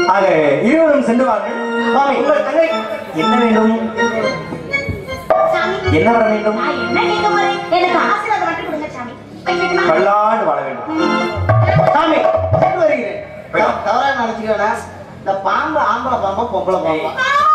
ஆக இருவரும் சென்று வாருங்கள் சுவாமி உங்கள் தங்கை என்ன வேண்டும் சாமி என்ன வர வேண்டும் நான் என்ன கேட்க போறேன் எனக்கு ஆசீர்வாதம் மட்டும் கொடுங்க சாமி வைக்கட்டுமா? பல்லாண்டு வாழ வேண்டும் சாமி சென்று வருகிறேன் த- தவறா நினைச்சுக்கடா இந்த பாம்பு ஆம்பளை பாம்பா பொம்பளை பாம்பா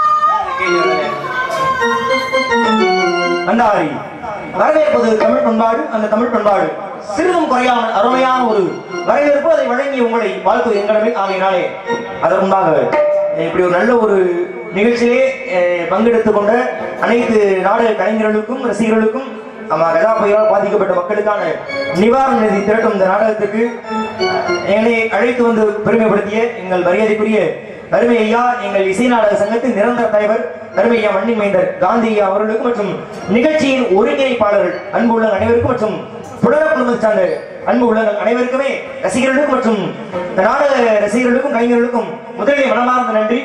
அண்டாரி வரவேற்பது தமிழ் பண்பாடு அந்த தமிழ் பண்பாடு சிறிதும் குறையாமல் அருமையான ஒரு வரவேற்பு அதை வழங்கி உங்களை வாழ்த்து எங்களிடமே ஆகையினாலே அதற்கு முன்பாக அஹ், இப்படி ஒரு நல்ல ஒரு நிகழ்ச்சியிலே அஹ், பங்கெடுத்துக் கொண்ட அனைத்து நாடக கலைஞர்களுக்கும் ரசிகர்களுக்கும் நம்ம கஜா புயலால் பாதிக்கப்பட்ட மக்களுக்கான நிவாரண நிதி திரட்டும் இந்த நாடகத்துக்கு என்னை அழைத்து வந்து பெருமைப்படுத்திய எங்கள் மரியாதைக்குரிய தருமை ஐயா எங்கள் இசை நாடக சங்கத்தின் நிரந்தர தலைவர் தருமை ஐயா மண்ணி மைந்தர் காந்தி ஐயா அவர்களுக்கும் மற்றும் நிகழ்ச்சியின் ஒருங்கிணைப்பாளர்கள் அன்பு உள்ள அனைவருக்கும் மற்றும் புலர குடும்பத்தை சார்ந்த அன்பு உள்ள அனைவருக்குமே ரசிகர்களுக்கும் மற்றும் இந்த நாடக ரசிகர்களுக்கும் கலைஞர்களுக்கும் முதலில் மனமார்ந்த நன்றி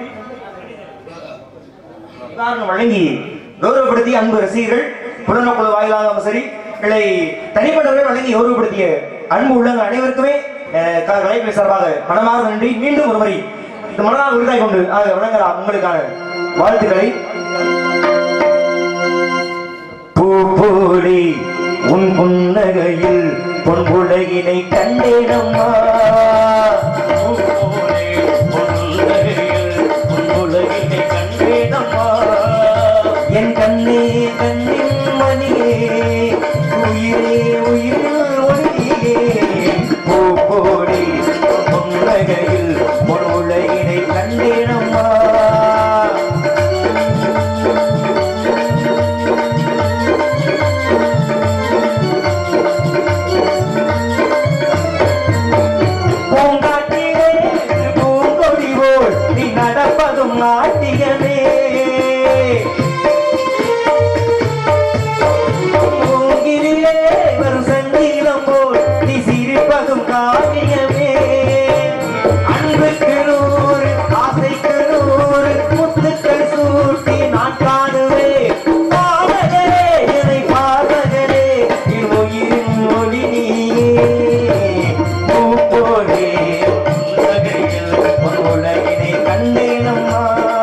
உதாரணம் வழங்கி கௌரவப்படுத்திய அன்பு ரசிகர்கள் புலனக்குழு வாயிலாகவும் சரி இல்லை தனிப்பட்டவர்களை வழங்கி கௌரவப்படுத்திய அன்பு உள்ளங்கள் அனைவருக்குமே அஹ், க- கலைப்பிலை சார்பாக மனமார்ந்த நன்றி மீண்டும் ஒரு முறை இந்த மனதால் விருதாய் கொண்டு ஆக வழங்கலாம் உங்களுக்கான வாழ்த்துக்களை பூப்போடி உன் புன்னகையில் பொன் உலகினை கண்டேனம்மா பூப்போடி உன் புன்னகையில் பொன் உலகினை கண்டேனம்மா என் கண்ணே கண்ணின் மணியே உயிரே உயிரில் ஒளியே பூப்போடி உன் புன்னகையில் பொன் உலகினை கண்டேனம்மா பூங்காட்டிலே பூங்கொடி போல் நீ நடப்பதும் நாட்டியமே பூங்கிலே வரும் சங்கீதம் போல் நீ சிரிப்பதும் காவியமே அன்புக்கு நூறு ஆசைக்கு நூறு முத்துக்கள் சூட்டி நான் காணுவேன் பாவகரே என்னை பாவகரே என் உயிரின் ஒளி நீயே பூப்போலே உலகையில் ஒரு உலகினை கண்டேனம்மா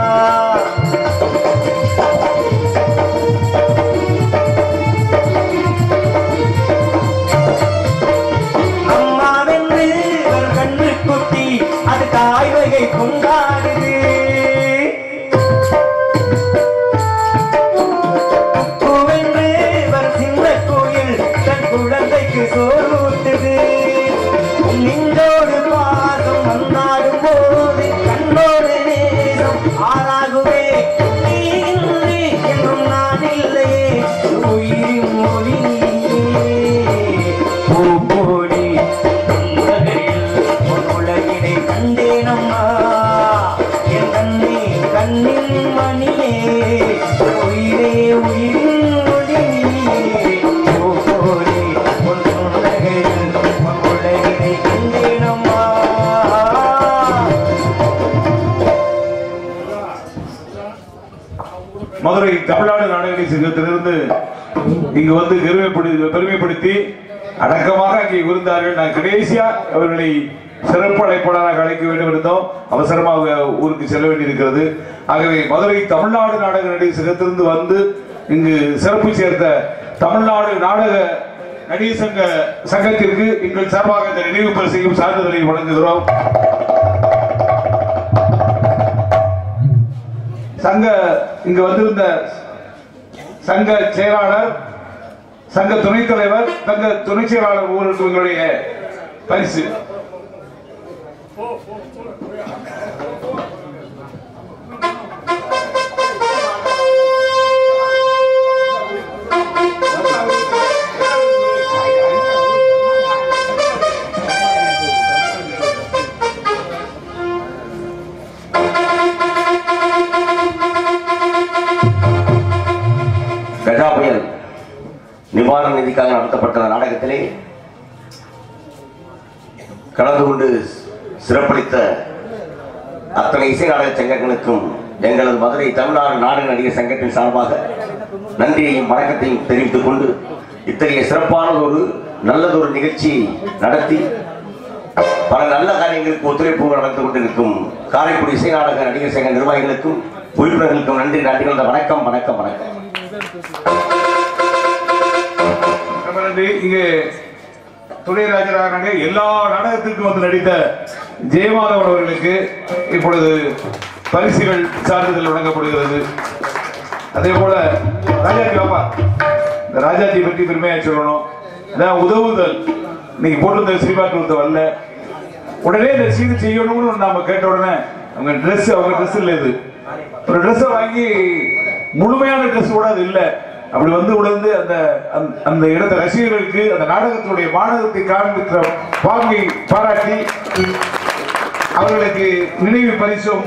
அம்மாவென்று ஒரு கண்ணு குட்டி அது தாய் வகை கொண்டாடுது பூவென்று ஒரு சின்ன கோயில் தன் குழந்தைக்கு சோறு ஊட்டுது நின்றோடு பாசம் வந்தாடும் போது கண்ணோடு நேரம் ஆறாகுவே நீ இன்றி என்றும் நான் இல்லையே உயிரின் மொழி பூப்போடி உலகையில் ஒரு உலகினை கண்டேனம்மா என் கண்ணே கண்ணின் மணியே உயிரே உயிரின் ஒளி பூப்போடி உன் உலகையில் ஒரு உலகினை கண்டேனம்மா மதுரை தமிழ்நாடு நாடகடி சங்கத்திலிருந்து இங்கு வந்து பெருமைப்படுத்தி பெருமைப்படுத்தி அடக்கமாக அங்கே இருந்தார்கள் நான் கடைசியா அவர்களை சிறப்பு அழைப்பாளராக அழைக்க வேண்டும் இருந்தோம் அவசரமாக ஊருக்கு செல்ல வேண்டியிருக்கிறது ஆகவே மதுரை தமிழ்நாடு நாடக நடிகர் சங்கத்திலிருந்து வந்து இங்கு சிறப்பு சேர்த்த தமிழ்நாடு நாடக நடிகர் சங்க சங்கத்திற்கு எங்கள் சார்பாக இந்த நினைவு பரிசையும் சான்றிதழை வழங்குகிறோம் சங்க இங்க வந்திருந்த சங்க செயலாளர் சங்க துணைத் தலைவர் சங்க துணை செயலாளர் ஒவ்வொருவருக்கும் எங்களுடைய பரிசு கஜா புயல் நிவாரண நிதிக்காக நடத்தப்பட்ட நாடகத்திலே கலந்து கொண்டு சிறப்பளித்த அத்தனை இசை நாடக சங்கங்களுக்கும் எங்களது மதுரை தமிழ்நாடு நாடக நடிகர் சங்கத்தின் சார்பாக நன்றியையும் வணக்கத்தையும் தெரிவித்துக் கொண்டு இத்தகைய சிறப்பானதொரு நல்லதொரு நிகழ்ச்சியை நடத்தி பல நல்ல காரியங்களுக்கு ஒத்துழைப்பு நடந்து கொண்டிருக்கும் காரைக்குடி இசை நாடக நடிகர் சங்க நிர்வாகிகளுக்கும் உறுப்பினர்களுக்கும் நன்றி நன்றி கலந்த வணக்கம் வணக்கம் வணக்கம் ரொம்ப நன்றி இங்கே துணை ராஜராக எல்லா நாடகத்திற்கும் வந்து நடித்த ஜெயமாதவன் அவர்களுக்கு இப்பொழுது பரிசுகள் சான்றிதழ் வழங்கப்படுகிறது அதே போல ராஜாஜி பாப்பா இந்த ராஜாஜி பற்றி பெருமையா சொல்லணும் அதான் உதவுதல் இன்னைக்கு போட்டிருந்த சினிமா கொடுத்த வரல உடனே இந்த சீது செய்யணும்னு நாம கேட்ட உடனே அவங்க Dress அவங்க Dress இல்ல இது ஒரு ட்ரெஸ்ஸை வாங்கி முழுமையான ட்ரெஸ் கூட அது இல்லை அப்படி வந்து உணர்ந்து அந்த அந்த- அந்த இடத்த ரசிகர்களுக்கு அந்த நாடகத்தினுடைய மாணகத்தை காண்பித்த பாங்கை பாராட்டி அவர்களுக்கு நினைவு பரிசும்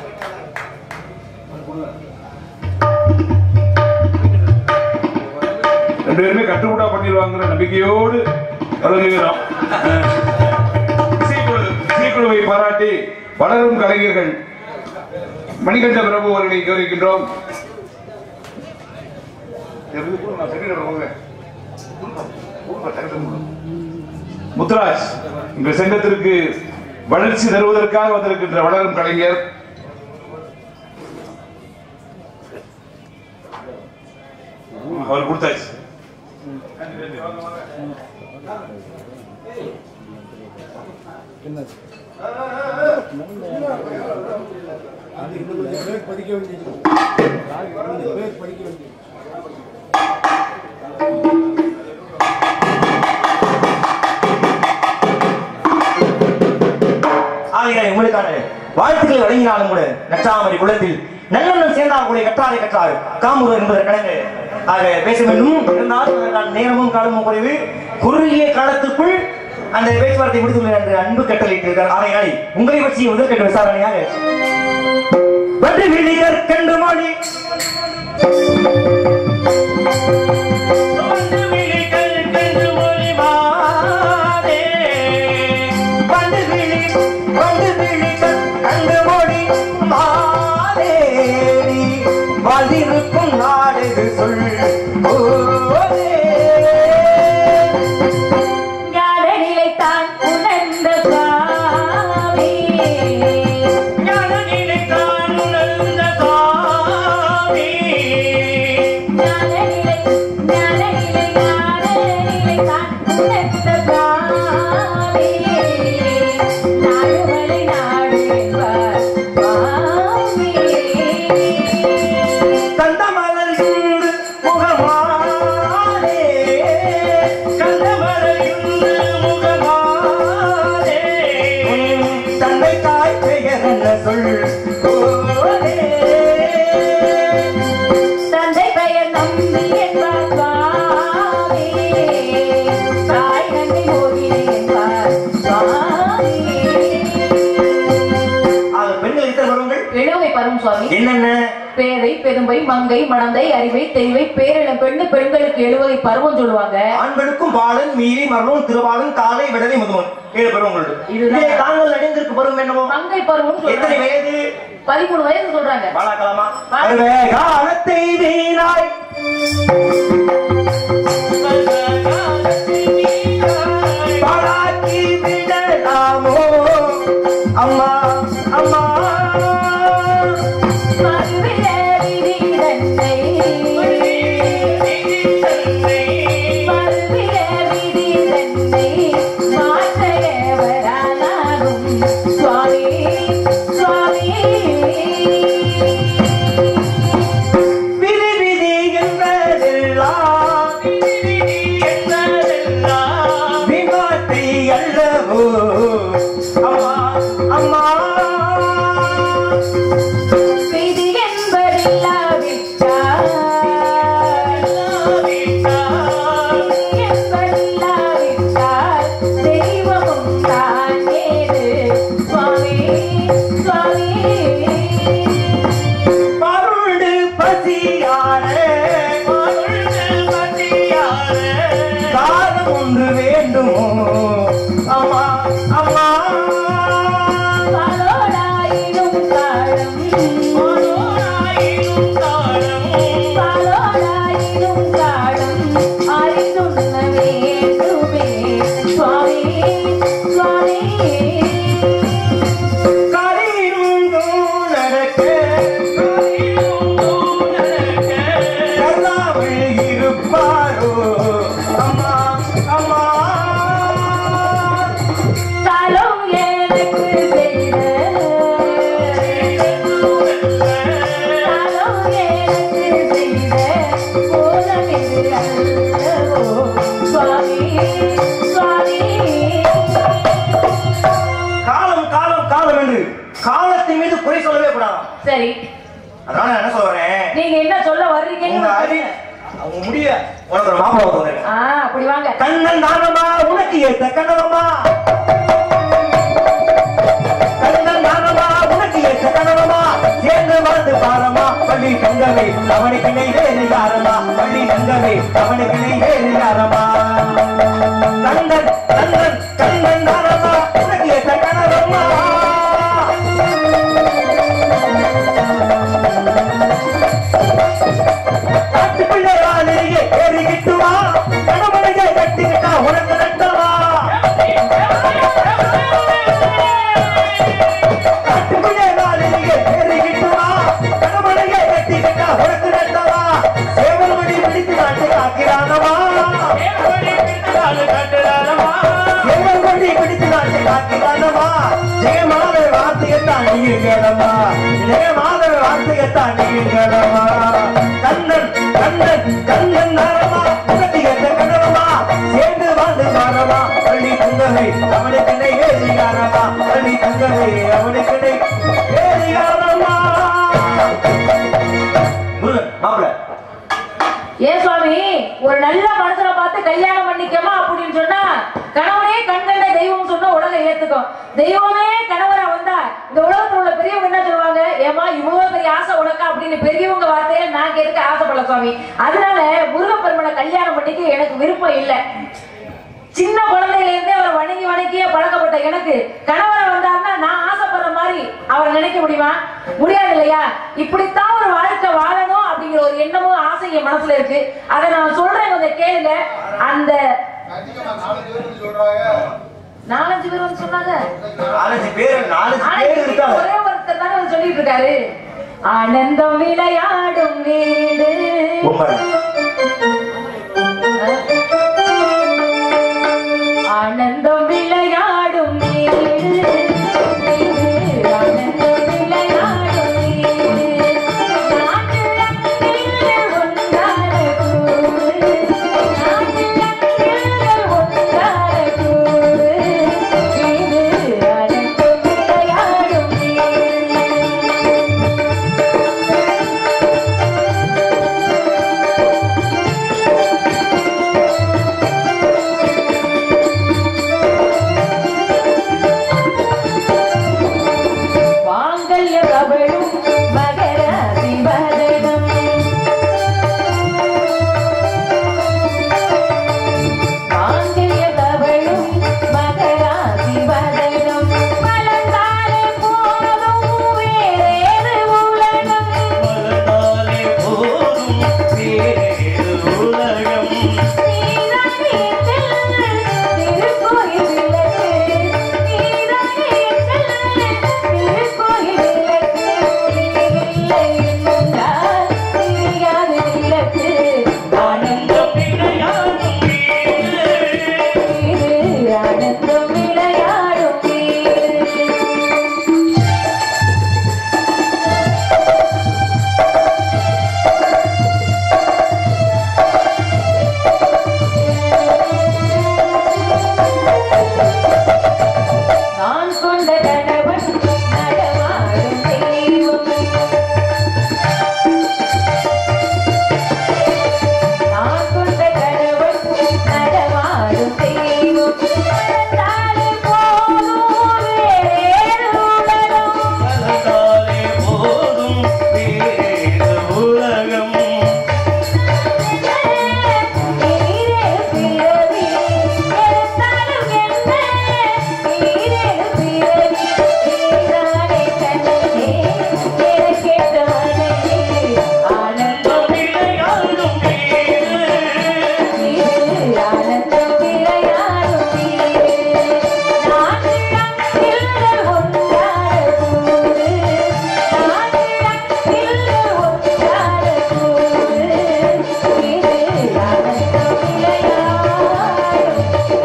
ரெண்டு பேருமே கட்டுக்கூடா பண்ணிடுவாங்கிற நம்பிக்கையோடு வழங்குகிறோம் அஹ், இசைக்குழு இசைக்குழுவை பாராட்டி வளரும் கலைஞர்கள் மணிகண்ட பிரபு அவர்களை கௌரவிக்கின்றோம் முத்துராஜ் இந்த சங்கத்திற்கு வளர்ச்சி தருவதற்காக வந்திருக்கின்ற வளரும் கலைஞர் அவர் கொடுத்தாச்சு ஆகையால் உங்களுக்கான வாழ்த்துக்களை வழங்கினாலும் கூட நச்சாமரி குலத்தில் நல்லெண்ணம் சேர்ந்தால் கூட கற்றாரை கற்றார் காமுரு என்பதற்கு கடங்க ஆக பேச வேண்டும் இருந்தால் அதற்கான நேரமும் காலமும் குறைவு குறுகிய காலத்துக்குள் அந்த பேச்சுவார்த்தை முடித்துள்ளனர் என்று அன்பு கட்டளையிட்டிருக்கிறார் ஆகையால் உங்களை பற்றிய முதற்கட்ட விசாரணையாக வட்டு விழி கற்கண்டு மொழி வந்து விழி கற்கண்டு மொழி மாதே. வந்து விழி, வந்து விழி கற்கண்டு மொழி மாதேவி. வாழ்ந்திருக்கும் நாடெது சொல் போதே. ஞான நிலைத்தான் உணர்ந்த சுவாமி. ஞான நிலைத்தான் உணர்ந்த சுவாமி. ஞான நிலை, ஞான நிலை, ஞான நிலைத்தான் உணர்ந்த சுவாமி. நாடுவரை நாடு என்பார் சுவாமி. கந்தமலர் இன்று முகமாலே கந்தமலர் இன்று முகமாலே தந்தை தாய் பெயர் என்ன சொல் போதே. தந்தை பெயர் நம்பி என்பார் சுவாமி தாய் நன்றி மோகினி என்பார் சுவாமி ஆக பெண்கள் இத்தனை பருவங்கள் இளவை பரும் சுவாமி என்னென்ன பேதை பெரும்பை மங்கை மடந்தை அறிவை தெளிவை பேரிளம் பெண்ணு பெண்களுக்கு எழுவகை பருவம் சொல்லுவாங்க ஆண்களுக்கும் பாலன் மீறி மரணம் திருவாளன் காலை விடலை முதுமன் ஏழு பருவங்கள் இதுதான். இதிலே தாங்கள் அடைந்திருக்கு பருவம் என்னவோ மங்கை பருவம் எத்தனை சொல்றாங்க வயது பதிமூணு வயசு சொல்றாங்க பாலாக்கலாமா பாலா- காலத்தை வீணாய் பாழாக்கி விடலாமோ அம்மா அம்மா மறுவில விதி தன்னை மறுவில விதி தன்னை மாற்றவரானாலும் சுவாமி சுவாமி விதி விதி என்பதெல்லாம் விதி விதி என்பதெல்லாம் விமாத்தை அல்லவோ அம்மா அம்மா விதி என்பதில்லாவிட்டால் என்பதில்லாவிட்டால் தெய்வமும் தான் ஏது சுவாமி சுவாமி பருண்டு பசியான பருண்டு பசியான காலம் ஒன்று வேண்டுமோ அம்மா அம்மா பாலோடாயினும் காலம் காலத்தின் மீது குறை சொல்லவே கூடாது சரி அதனால நான் என்ன சொல்றேன் நீங்க என்ன சொல்ல உங்க வர்றீங்கன்னு அறி அவங்க முடிய உனக்கு ஒரு மாப்பிள்ளை ஒருத்தர் வந்திருக்கான். ஆ அப்படி வாங்க கண்ணன் தானமா உனக்கு ஏத்த கணவமா கண்ணன் தானமா உனக்கு ஏத்த கணவமா சேர்ந்து வாழ்ந்து பாரமா பள்ளி தங்கவே அவனுக்கு நெய் வேறு யாரமா பள்ளி தங்கவே அவனுக்கு நெய் வேறு யாரமா கண்ணன் கண்ணன் கண்ணன் தானமா உனக்கு ஏத்த கணவமா காட்டுக்குள்ளே வாழையே ஏறிக்கிட்டுவா கணவனையே கட்டிக்கிட்டா உனக்கு நட்டவா காட்டுக்குள்ளே வாழையே ஏறிக்கிட்டுவா கணவனையே கட்டிக்கிட்டா உனக்கு நட்டவா சேவல் மணி பிடித்து நாட்டு காக்கிறானவா சேவல் மணி பிடித்து நாட்டு காக்கிறானவா ஜெயமாத வார்த்தையத்தான் நீங்களமா ஜெயமாத வார்த்தையத்தான் நீங்களமா கண்ணன் கண்ணன் கண்ணன் நாரமா உனக்கு எந்த கண்ணவமா சேர்ந்து வாழ்ந்து மாறவா பள்ளி தங்கவை அவனுக்கு நெய் வேதிகாரமா பள்ளி தங்கவை அவனுக்கு நெய் வேதிகாரமா முருகன் மாப்பிள்ள ஏன் சுவாமி ஒரு நல்ல மனுஷனை பார்த்து கல்யாணம் பண்ணிக்கமா அப்படின்னு சொன்னா கணவனே கண்கண்ட தெய்வம் சொன்னா உலகம் ஏத்துக்கும் தெய்வமே கணவரா வந்தா இந்த உலகத்துல உள்ள பெரியவங்க என்ன சொல்லுவாங்க ஏமா இவ்வளவு பெரிய ஆசை உனக்கா அப்படின்னு பெரியவங்க வார்த்தையில நான் கேட்க ஆசைப்படல சுவாமி அதனால முருகப்பெருமனை கல்யாணம் பண்ணிக்க எனக்கு விருப்பம் இல்லை சின்ன குழந்தையில இருந்தே அவரை வணங்கி வணங்கியே பழக்கப்பட்ட எனக்கு கணவரை வந்தாருன்னா நான் ஆசைப்படுற மாதிரி அவரை நினைக்க முடியுமா முடியாது இல்லையா இப்படித்தான் ஒரு வாழ்க்கை வாழணும் அப்படிங்கிற ஒரு எண்ணமும் ஆசை என் மனசுல இருக்கு அதை நான் சொல்றேன் கொஞ்சம் கேளுங்க அந்த நாலஞ்சு பேர் வந்து சொன்னாங்க நாலஞ்சு பேர் நாலஞ்சு ஆனா பேர் இப்படி இருக்காங்க ஒரே ஒருத்தர் தானே வந்து சொல்லிட்டு இருக்காரு ஆனந்தம் விளையாடும் வீடு உண்மை ஆனந்தம் விளையாடும் வீடு இது ஆனந்தம் விளையாடும் வீடு நாட்டில் ஒன்றான கூடு நாட்டில் ஒன்றான கூடு இது ஆனந்தம் விளையாடும் வீடு மாங்கல்ய கவழும் மகர விவதனம் மாங்கல்ய கவழும் மகர விவதனம் மலர்ந்தாலே போதும் வேறேது உலகம் மலர்ந்தாலே போதும் வேறு உலகம் ஆனந்தம் விளையாடும் வீடு ஆனந்தம் விளையாடும் வீடு நான் கொண்ட கணவன் நடமாடும் தெய்வம் நான் கொண்ட கணவன் நடமாடும் தெய்வம் மறந்தாலே போதும் வேறு உலகம் மலர்ந்தாலே போதும் வேறு உலகம் நீரே பிறவி எடுத்தாலும் என்ன நீரே பிறவி நீரானே கண்ணே எனக்கேற்ற மனைவி ஆனந்தம் விளையாடும் வீடு வீடு ஆனந்தம் விளையாடும் வீடு நாட்டிடம் இல்ல ஒன்றான கூடு நாட்டிடம் இல்ல ஒன்றான கூடு வீடு ஆனந்தம் விளையாடும்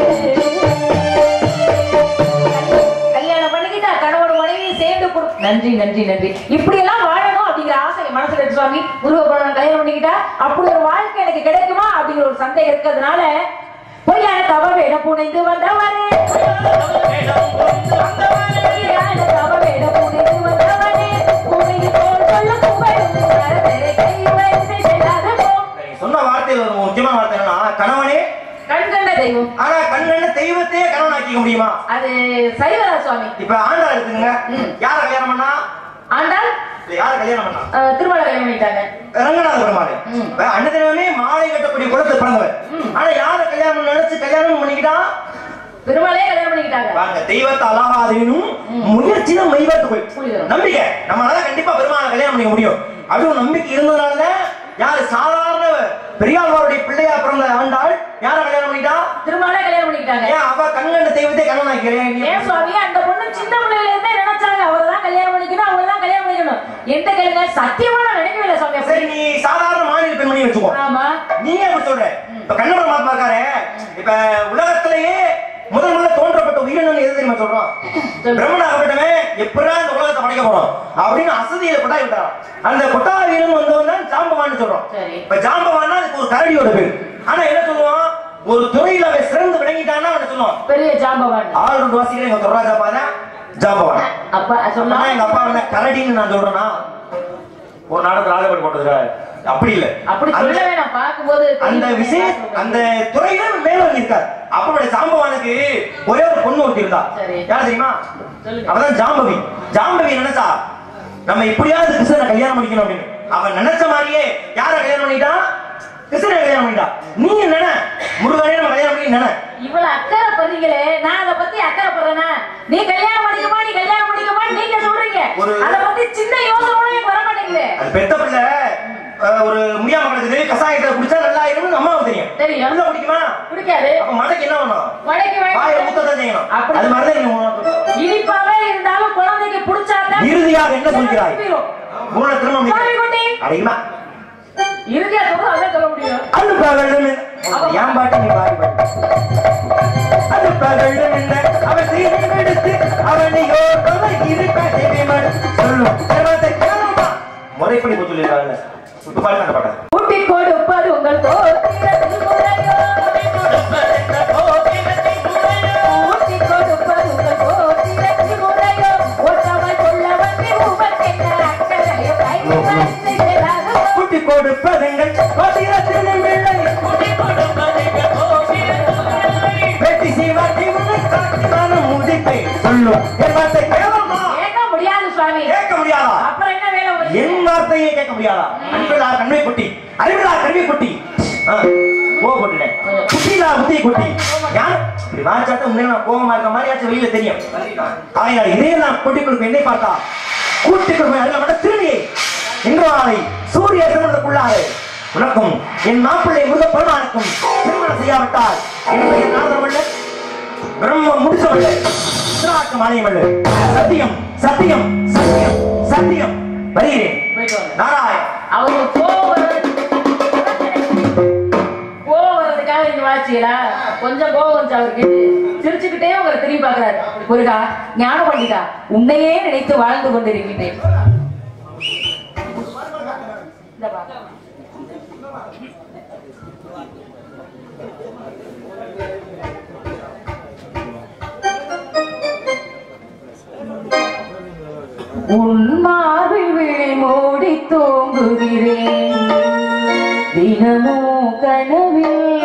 வீடு கல்யாணம் பண்ணிக்கிட்டா கணவன் மனைவி சேர்ந்து கொடு நன்றி நன்றி நன்றி இப்படி எல்லாம் வாழணும் அப்படிங்கிற ஆசை என் மனசுல இருக்கு சுவாமி முருகப்பெருமான் கல்யாணம் பண்ணிக்கிட்டா அப்படி ஒரு வாழ்க்கை எனக்கு கிடைக்குமா அப்படிங்கிற ஒரு சந்தேகம் இருக்கிறதுனால பொய்யான தவ வேடம் புனைந்து வந்தவரே பொய்யான தவ வேடம் தெய்வம் ஆனா கண்ணன் தெய்வத்தையே கணவன் ஆக்கிக்க முடியுமா அது சரிவரா சுவாமி இப்ப ஆண்டாள் இருக்குங்க ம். யார கல்யாணம் பண்ணா ஆண்டாள் இல்ல, யார கல்யாணம் பண்ணா அஹ், திருமண கல்யாணம் பண்ணிட்டாங்க ரங்கநாத பெருமாள் ம். அன்னதினமே மாலை கட்டக்கூடிய குலத்து பிறந்தவர் ம். ஆனா யார கல்யாணம் நினைச்சு கல்யாணம் பண்ணிக்கிட்டா பெருமாளே கல்யாணம் பண்ணிக்கிட்டாங்க வாங்க தெய்வத்தை அழகாதேனும் முயற்சி தான் மெய்வத்துக்குள் புரியுது. நம்பிக்கை நம்மளால கண்டிப்பா பெருமாளை கல்யாணம் பண்ணிக்க முடியும் அதுவும் நம்பிக்கை இருந்ததுனால யாரு சாதாரண பெரியாழ்வாருடைய பிள்ளையா பிறந்த ஆண்டாள் யார கல்யாணம் பண்ணிட்டா திருமணே கல்யாணம் பண்ணிக்கிட்டாங்க ஏன் அவ கண்கண்ட தெய்வத்தை கல்யாணம் ஏன் ஆக்கிறேன் சுவாமி அந்த பொண்ணு சின்ன பிள்ளையில இருந்தே நினைச்சாங்க அவர்தான் கல்யாணம் பண்ணிக்கணும் அவர்தான் கல்யாணம் பண்ணிக்கணும் எந்த கேளுங்க சத்தியமா நான் நினைக்கவே இல்லை சுவாமி சரி நீ சாதாரண மாநில பெண்மணி வச்சுக்கோ ஆமா நீ ஏன் அப்படி சொல்ற இப்ப கண்ண பரமாத்மா இருக்காரு இப்ப உலகத்திலேயே முதல் முதல்ல தோன்றப்பட்ட உயிரினம் எது தெரியுமா சொல்றோம் சொல்லு. பிரம்மனாகப்பட்டவன் எப்படா இந்த உலகத்தை படைக்க போறோம் அப்படின்னு அசதியில கொட்டாய் விட்டாராம் அந்த கொட்டாவியிலும் வந்தவன் தான் ஜாம்பவான்னு சொல்றோம் சரி. இப்ப ஜாம்பவான்னா அதுக்கு ஒரு கரடியோட பேர் ஆனா என்ன சொல்லுவான் ஒரு துறையில அவன் சிறந்து விளங்கிட்டான்னா அவன் சொல்லுவான் பெரிய ஜாம்பவான் ஆள் ரெண்டு வாசிக்கிறேன் எங்க தொடராஜா பாரு ஜாம்பவான் அப்பா சொன்னா சொன்னா எங்க அப்பா என்ன கரடின்னு நான் சொல்றேன்னா ஒரு நாடகத்தில் ராஜபடி போட்டதுல அப்படி இல்ல அப்படி அந்த- சொல்ல வேணாம் பார்க்கும்போது அந்த விஷய அந்த துறையில மேல இருக்கார் அப்பனுடைய சாம்பவானுக்கு ஒரே ஒரு பொண்ணு ஒருத்தி இருந்தா சரி. யார் தெரியுமா சொல்லுங்க. அவதான் ஜாம்பவி ஜாம்பவி நினைச்சா நம்ம எப்படியாவது கிருஷ்ணனை கல்யாணம் பண்ணிக்கணும் அப்படின்னு அவன் நினைச்ச மாதிரியே யார கல்யாணம் பண்ணிட்டான் கிருஷ்ணனை கல்யாணம் பண்ணிட்டான் நீங்க நினை முருகனே நம்ம கல்யாணம் பண்ணி நினை இவ்வளவு அக்கறை படுறீங்களே நான் அதை பத்தி அக்கறை படுறேனா நீ கல்யாணம் பண்ணிக்கமா நீ கல்யாணம் பண்ணிக்கமா நீங்க சொல்றீங்க ஒரு- அதை பத்தி சின்ன யோசனை கூட எனக்கு வர மாட்டேங்குது அது பெத்த பிள்ளை அஹ், ஒரு முடியாம கிடக்குது கசாயத்தை குடிச்சா நல்லா ஆயிரும்னு அம்மாவுக்கு தெரியும் தெரியும். உள்ள குடிக்குமா பிடிக்காது அப்ப மழைக்கு என்ன பண்ணும் வடக்கு வாயை ஊத்ததான் செய்யணும் அப்படி அது மாதிரிதான் நீங்க உணர்ந்து- இனிப்பாவே இருந்தாலும் குழந்தைக்கு பிடிச்சாதான் இறுதியாக என்ன சொல்கிறாய் துப்பிரும். மூணு திரும்ப சாமி குட்டி அடையுமா இறுதியா சொல்றது அதான் சொல்ல முடியும் அது பகலும் ஏன் பாட்டு நீ பாடி பாடு அது பகலும் என்ன அவன் தீமை எடுத்து அவனை யோகமா இருக்க தேவைமாடு சொல்லும் சர்வத்தை கேளுமா முறைப்படி போய் சொல்லிடுறாங்க இப்ப பாருங்க அந்த பாட்டை ஊட்டி கொடுப்பது உங்கள் கோத்திரத்தில் முறையோ ஊட்டி கொடுப்பது உங்கள் கோத்திரத்தில் முறையோ ஒட்டாமல் சொல்ல வந்து உமக்கென்ன அக்கறையோ கை வந்து செல்லாதோ குட்டி கொடுப்பதுங்கள் கோத்திரத்தின் பிள்ளை வெட்டி சீவாட்டி உன்னை காட்டினான முதிப்பை சொல்லும் என் வார்த்தை கேளுமா கேட்க முடியாது சுவாமி கேட்க முடியாதா அப்புறம் என்ன வேலை உங்களுக்கு? என் வார்த்தையை கேட்க முடியாதா அன்பிலா கண்மை குட்டி அறிவிலா கல்வி குட்டி ஆ, ஓ குட்டினே குட்டிலா புத்தி குட்டி யார் இப்படி வாச்சாத்த உண்மையில நான் கோபமா இருக்க மாதிரியாச்சும் வெளியில தெரியும் ஆகையால் இதையெல்லாம் கூட்டி கொடுக்கும் என்னை பார்த்தா கூட்டி கொடுக்கும் அதில் மட்டும் திரும்பியை இன்று நாளை சூரிய திருமணத்துக்குள்ளாறு உனக்கும் என் மாப்பிள்ளை முருக பெருமானுக்கும் திருமணம் செய்யாவிட்டால் என்னுடைய நாதமல்ல பிரம்மம் முடிச்சவல்ல சிராக்கு மானியமல்ல சத்தியம் சத்தியம் சத்தியம் சத்தியம் வருகிறேன் போயிட்டு வாங்க. நாராயண் அவங்க கோவம் வர்றது- கோவம் வர்றதுக்காக நீங்க வாச்சிங்களா கொஞ்சம் கோவம் வந்துச்சு அவருக்கு சிரிச்சுக்கிட்டே உங்களை திரும்பி பார்க்கிறாரு முருகா ஞான பண்டிதா உன்னையே நினைத்து வாழ்ந்து கொண்டிருக்கின்றேன் இந்த பா. உன் மார்பில் விழி மூடி தூங்குகிறேன் தினமோ கனவில்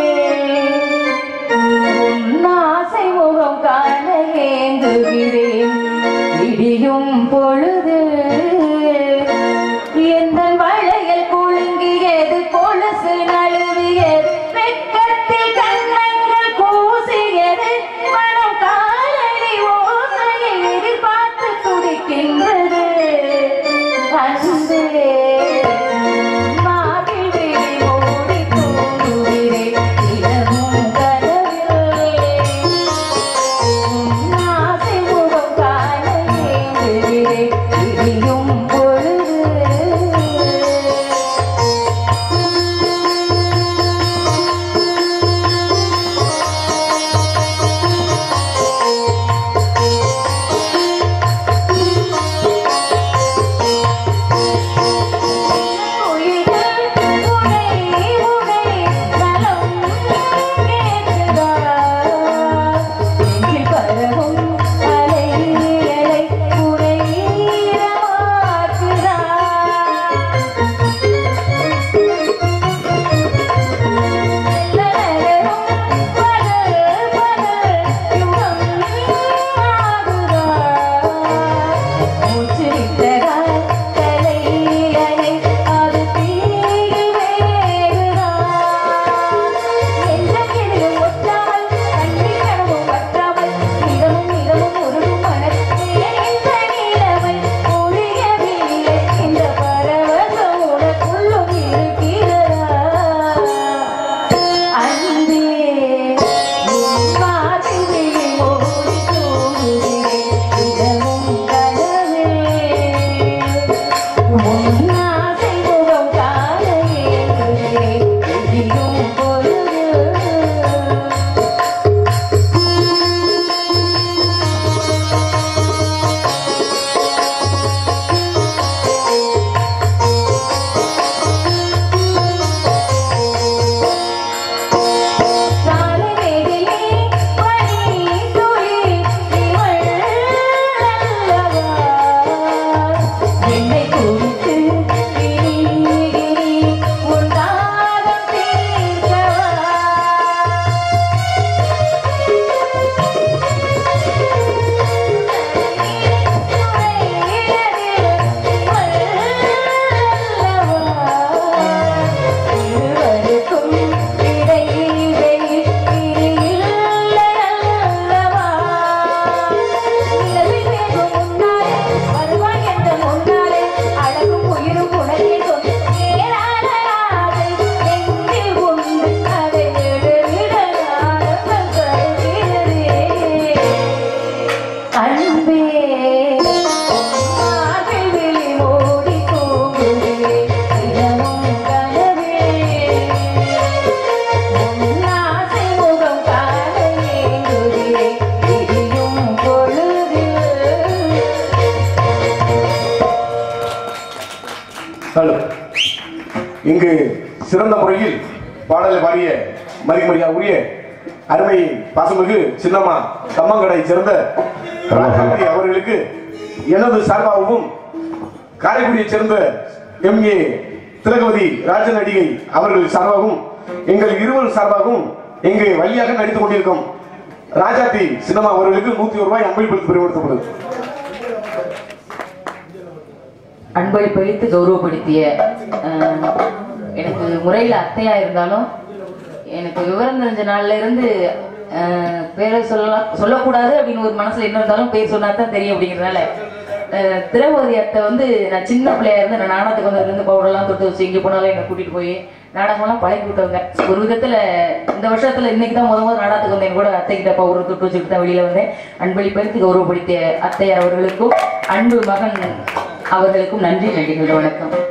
உன் ஆசை முகம் காண ஏங்குகிறேன் விடியும் பொழுது எந்த வளையல் குலுங்கியது கொலுசு நழுவியது வெட்கத்தில் கண்ணங்கள் கூசியது மனம் காலடி ஓசையை எதிர்பார்த்து துடிக்கின்றது அன்பே மார்பில் விழி மூடி தூங்குகிறேன் தினமும் கனவில் ஆசை முகம் காண ஏங்குகிறேன். விடியும் ஹலோ இங்கு சிறந்த முறையில் பாடலை பாடிய மதிமரியா உரிய அருமை பாசமிகு சின்னம்மா கம்மங்கடை சேர்ந்த ராஜாமணி அவர்களுக்கு எனது சார்பாகவும் காரைக்குடியைச் சேர்ந்த எம் ஏ திலகவதி ராஜன் நடிகை அவர்கள் சார்பாகவும் எங்கள் இருவர் சார்பாகவும் இங்கு வழியாக நடித்துக் கொண்டிருக்கும் ராஜாத்தி சினிமா அவர்களுக்கு நூத்தி ஒரு ரூபாய் அன்பளிப்பு பெருமைப்படுத்தப்படுது அன்பளிப்பளித்து கௌரவப்படுத்திய அஹ், எனக்கு முறையில் அத்தையா இருந்தாலும் எனக்கு விவரம் தெரிஞ்ச நாள்ல இருந்து அஹ், பேரை சொல்லலாம் சொல்லக்கூடாது அப்படின்னு ஒரு மனசுல என்ன இருந்தாலும் பேர் சொன்னா தான் தெரியும் அப்படிங்கிறதுனால அஹ், திரௌபதி அத்தை வந்து நான் சின்ன பிள்ளையா இருந்து நான் நாடகத்துக்கு வந்ததுலேருந்து பவுடர்லாம் தொட்டு வச்சு எங்கே போனாலும் என்னை கூட்டிட்டு போய் நாடகம்லாம் பழக்கி விட்டவங்க ஒரு விதத்துல இந்த வருஷத்துல இன்னைக்கு தான் முத முதல் நாடகத்துக்கு வந்தேன் கூட அத்தை கிட்ட பவுடர் தொட்டு வச்சுட்டு தான் வெளியில வந்தேன் அன்பளிப்பளித்து கௌரவப்படுத்திய அத்தையார் அவர்களுக்கும் அன்பு மகன் அவர்களுக்கும் நன்றி நன்றிகள் வணக்கம்